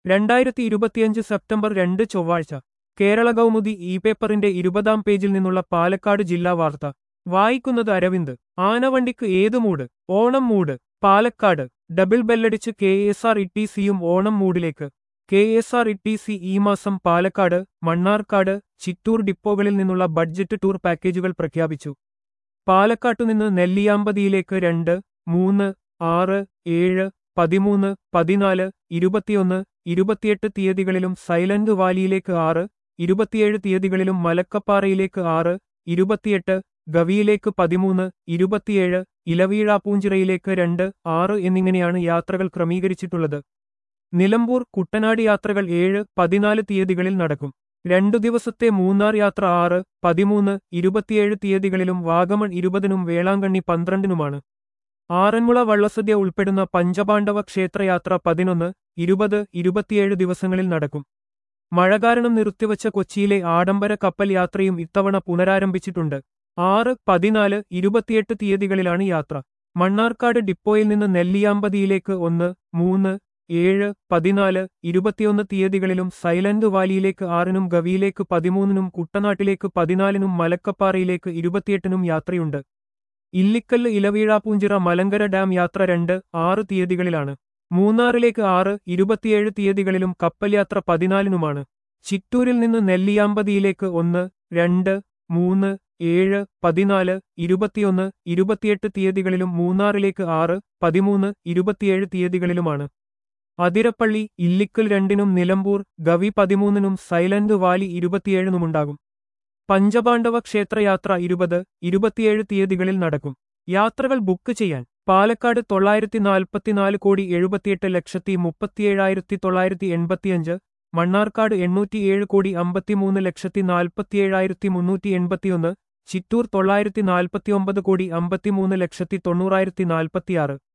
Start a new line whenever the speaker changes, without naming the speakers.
രണ്ടായിരത്തി ഇരുപത്തിയഞ്ച് സെപ്റ്റംബർ രണ്ട് ചൊവ്വാഴ്ച കേരള കൗമുദി ഇ പേപ്പറിന്റെ ഇരുപതാം പേജിൽ നിന്നുള്ള പാലക്കാട് ജില്ലാ വാർത്ത വായിക്കുന്നത് അരവിന്ദ് ആനവണ്ടിക്ക് ഏതു mood Onam mood Palakkad double ബെല്ലടിച്ച് K S R E T സിയും ഓണം മൂഡിലേക്ക് K S R E T C ഈ മാസം പാലക്കാട് മണ്ണാർക്കാട് ചിറ്റൂർ ഡിപ്പോകളിൽ നിന്നുള്ള ബഡ്ജറ്റ് ടൂർ പാക്കേജുകൾ പ്രഖ്യാപിച്ചു പാലക്കാട്ടുനിന്ന് നെല്ലിയാമ്പതിയിലേക്ക് രണ്ട് മൂന്ന് ആറ് ഏഴ് പതിമൂന്ന് പതിനാല് ഇരുപത്തിയൊന്ന് ഇരുപത്തിയെട്ട് തീയതികളിലും സൈലന്റ് വാലിയിലേക്ക് ആറ് ഇരുപത്തിയേഴ് തീയതികളിലും മലക്കപ്പാറയിലേക്ക് ആറ് ഇരുപത്തിയെട്ട് ഗവിയിലേക്ക് പതിമൂന്ന് ഇരുപത്തിയേഴ് ഇലവീഴാപ്പൂഞ്ചിറയിലേക്ക് രണ്ട് ആറ് എന്നിങ്ങനെയാണ് യാത്രകൾ ക്രമീകരിച്ചിട്ടുള്ളത് നിലമ്പൂർ കുട്ടനാട് യാത്രകൾ ഏഴ് പതിനാല് തീയതികളിൽ നടക്കും രണ്ടു ദിവസത്തെ മൂന്നാർ യാത്ര ആറ് പതിമൂന്ന് ഇരുപത്തിയേഴ് തീയതികളിലും വാഗമൺ ഇരുപതിനും വേളാങ്കണ്ണി പന്ത്രണ്ടിനുമാണ് ആറന്മുള വള്ളസദ്യ ഉൾപ്പെടുന്ന പഞ്ചപാണ്ഡവ ക്ഷേത്രയാത്ര പതിനൊന്ന് ഇരുപത് ഇരുപത്തിയേഴ് ദിവസങ്ങളിൽ നടക്കും മഴ കാരണം നിർത്തിവച്ച കൊച്ചിയിലെ ആഡംബര കപ്പൽ യാത്രയും ഇത്തവണ പുനരാരംഭിച്ചിട്ടുണ്ട് ആറ് പതിനാല് ഇരുപത്തിയെട്ട് തീയതികളിലാണ് യാത്ര മണ്ണാർക്കാട് ഡിപ്പോയിൽ നിന്ന് നെല്ലിയാമ്പതിയിലേക്ക് ഒന്ന് മൂന്ന് ഏഴ് പതിനാല് ഇരുപത്തിയൊന്ന് തീയതികളിലും സൈലന്റ് വാലിയിലേക്ക് ആറിനും ഗവിയിലേക്ക് പതിമൂന്നിനും കുട്ടനാട്ടിലേക്ക് പതിനാലിനും മലക്കപ്പാറയിലേക്ക് ഇരുപത്തിയെട്ടിനും യാത്രയുണ്ട് ഇല്ലിക്കല്ല് ഇലവീഴാപ്പൂഞ്ചിറ മലങ്കര ഡാം യാത്ര രണ്ട് ആറ് തീയതികളിലാണ് മൂന്നാറിലേക്ക് ആറ് ഇരുപത്തിയേഴ് തീയതികളിലും കപ്പൽ യാത്ര പതിനാലിനുമാണ് ചിറ്റൂരിൽ നിന്ന് നെല്ലിയാമ്പതിയിലേക്ക് ഒന്ന് രണ്ട് മൂന്ന് ഏഴ് പതിനാല് ഇരുപത്തിയൊന്ന് ഇരുപത്തിയെട്ട് തീയതികളിലും മൂന്നാറിലേക്ക് ആറ് പതിമൂന്ന് ഇരുപത്തിയേഴ് തീയതികളിലുമാണ് അതിരപ്പള്ളി ഇല്ലിക്കൽ രണ്ടിനും നിലമ്പൂർ ഗവി പതിമൂന്നിനും സൈലന്റ് വാലി ഇരുപത്തിയേഴിനുമുണ്ടാകും പഞ്ചപാണ്ഡവ ക്ഷേത്രയാത്ര ഇരുപത് ഇരുപത്തിയേഴ് തീയതികളിൽ നടക്കും യാത്രകൾ ബുക്ക് ചെയ്യാൻ പാലക്കാട് തൊള്ളായിരത്തി നാൽപ്പത്തിനാല് കോടി എഴുപത്തിയെട്ട് ലക്ഷത്തി മുപ്പത്തിയേഴായിരത്തി തൊള്ളായിരത്തി എൺപത്തിയഞ്ച് മണ്ണാർക്കാട് എണ്ണൂറ്റിയേഴ് കോടി അമ്പത്തിമൂന്ന് ലക്ഷത്തി നാൽപ്പത്തിയേഴായിരത്തി മുന്നൂറ്റി എൺപത്തിയൊന്ന് ചിറ്റൂർ തൊള്ളായിരത്തി നാൽപ്പത്തിയൊമ്പത് കോടി അമ്പത്തിമൂന്ന് ലക്ഷത്തി തൊണ്ണൂറായിരത്തി നാൽപ്പത്തിയാറ്